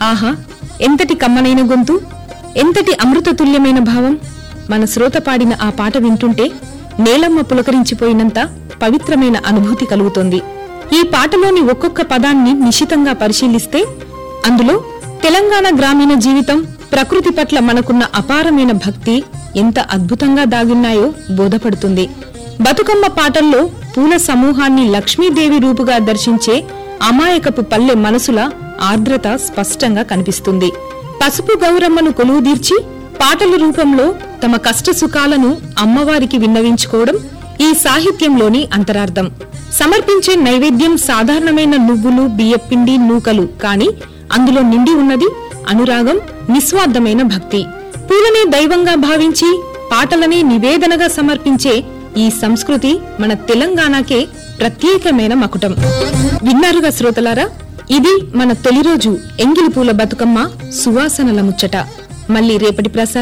ఆహా ఎంతటి కమ్మనైన గొంతు ఎంతటి అమృతతుల్యమైన భావం మన శ్రోత పాడిన ఆ పాట వింటుంటే నేలమ్మ పులకరించిపోయినంత పవిత్రమైన అనుభూతి కలుగుతోంది ఈ పాటలోని ఒక్కొక్క పదాన్ని నిశితంగా పరిశీలిస్తే అందులో తెలంగాణ గ్రామీణ జీవితం ప్రకృతి పట్ల మనకున్న అపారమైన భక్తి ఎంత అద్భుతంగా దాగున్నాయో బోధపడుతుంది బతుకమ్మ పాటల్లో పూల సమూహాన్ని లక్ష్మీదేవి రూపుగా దర్శించే అమాయకపు పల్లె మనసుల ఆర్ద్రత స్పష్టంగా కనిపిస్తుంది పసుపు గౌరమ్మను కొలువుదీర్చి పాటల రూపంలో తమ కష్ట సుఖాలను అమ్మవారికి విన్నవించుకోవడం ఈ సాహిత్యంలోని అంతరార్థం సమర్పించే నైవేద్యం సాధారణమైన నువ్వులు బియ్యపిండి నూకలు కాని అందులో నిండి ఉన్నది అనురాగం నిస్వార్థమైన భక్తి పూలనే దైవంగా భావించి పాటలనే నివేదనగా సమర్పించే ఈ సంస్కృతి మన తెలంగాణకే ప్రత్యేకమైన మకుటం విన్నారుగా శ్రోతలారా ఇది మన తొలి రోజు ఎంగిలి పూల బతుకమ్మ సువాసనల ముచ్చట మళ్ళీ రేపటి ప్రసారం